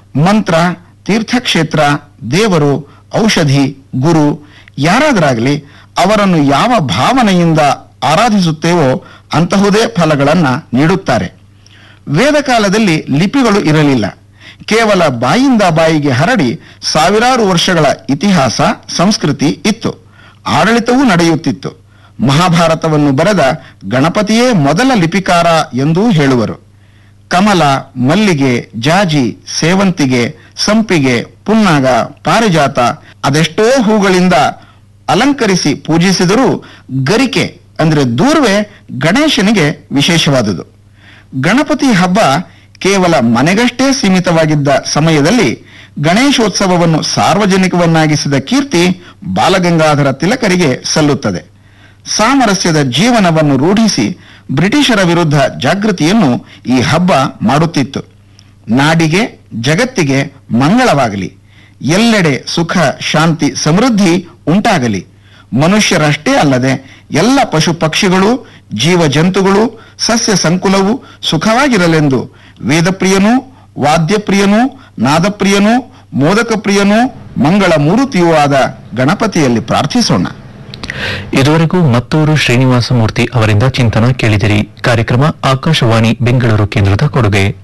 ಮಂತ್ರ ತೀರ್ಥಕ್ಷೇತ್ರ ದೇವರು ಔಷಧಿ ಗುರು ಯಾರಾದರಾಗಲಿ ಅವರನ್ನು ಯಾವ ಭಾವನೆಯಿಂದ ಆರಾಧಿಸುತ್ತೇವೋ ಅಂತಹುದೇ ಫಲಗಳನ್ನ ನೀಡುತ್ತಾರೆ ವೇದಕಾಲದಲ್ಲಿ ಲಿಪಿಗಳು ಇರಲಿಲ್ಲ ಕೇವಲ ಬಾಯಿಂದ ಬಾಯಿಗೆ ಹರಡಿ ಸಾವಿರಾರು ವರ್ಷಗಳ ಇತಿಹಾಸ ಸಂಸ್ಕೃತಿ ಇತ್ತು ಆಡಳಿತವೂ ನಡೆಯುತ್ತಿತ್ತು ಮಹಾಭಾರತವನ್ನು ಬರೆದ ಗಣಪತಿಯೇ ಮೊದಲ ಲಿಪಿಕಾರ ಎಂದೂ ಹೇಳುವರು ಕಮಲ ಮಲ್ಲಿಗೆ ಜಾಜಿ ಸೇವಂತಿಗೆ ಸಂಪಿಗೆ ಪುನ್ನಾಗ ಪಾರಿಜಾತ ಅದೆಷ್ಟೋ ಹೂಗಳಿಂದ ಅಲಂಕರಿಸಿ ಪೂಜಿಸಿದರೂ ಗರಿಕೆ ಅಂದ್ರೆ ದೂರ್ವೆ ಗಣೇಶನಿಗೆ ವಿಶೇಷವಾದುದು ಗಣಪತಿ ಹಬ್ಬ ಕೇವಲ ಮನೆಗಷ್ಟೇ ಸೀಮಿತವಾಗಿದ್ದ ಸಮಯದಲ್ಲಿ ಗಣೇಶೋತ್ಸವವನ್ನು ಸಾರ್ವಜನಿಕವನ್ನಾಗಿಸಿದ ಕೀರ್ತಿ ಬಾಲಗಂಗಾಧರ ತಿಲಕರಿಗೆ ಸಲ್ಲುತ್ತದೆ ಸಾಮರಸ್ಯದ ಜೀವನವನ್ನು ರೂಢಿಸಿ ಬ್ರಿಟಿಷರ ವಿರುದ್ಧ ಜಾಗೃತಿಯನ್ನು ಈ ಹಬ್ಬ ಮಾಡುತ್ತಿತ್ತು ನಾಡಿಗೆ ಜಗತ್ತಿಗೆ ಮಂಗಳವಾಗಲಿ ಎಲ್ಲೆಡೆ ಸುಖ ಶಾಂತಿ ಸಮೃದ್ಧಿ ಉಂಟಾಗಲಿ ಮನುಷ್ಯರಷ್ಟೇ ಅಲ್ಲದೆ ಎಲ್ಲ ಪಶು ಪಕ್ಷಿಗಳು ಜೀವ ಜಂತುಗಳು ಸಸ್ಯ ಸಂಕುಲವು ಸುಖವಾಗಿರಲೆಂದು ವೇದಪ್ರಿಯನೂ ವಾದ್ಯಪ್ರಿಯನೂ ನಾದಪ್ರಿಯನೂ ಮೋದಕ ಪ್ರಿಯನೂ ಮಂಗಳ ಮೂರುತಿಯೂ ಆದ ಗಣಪತಿಯಲ್ಲಿ ಪ್ರಾರ್ಥಿಸೋಣ ಇದುವರೆಗೂ ಮತ್ತೂರು ಶ್ರೀನಿವಾಸ ಮೂರ್ತಿ ಅವರಿಂದ ಚಿಂತನ ಕೇಳಿದಿರಿ ಕಾರ್ಯಕ್ರಮ ಆಕಾಶವಾಣಿ ಬೆಂಗಳೂರು ಕೇಂದ್ರದ ಕೊಡುಗೆ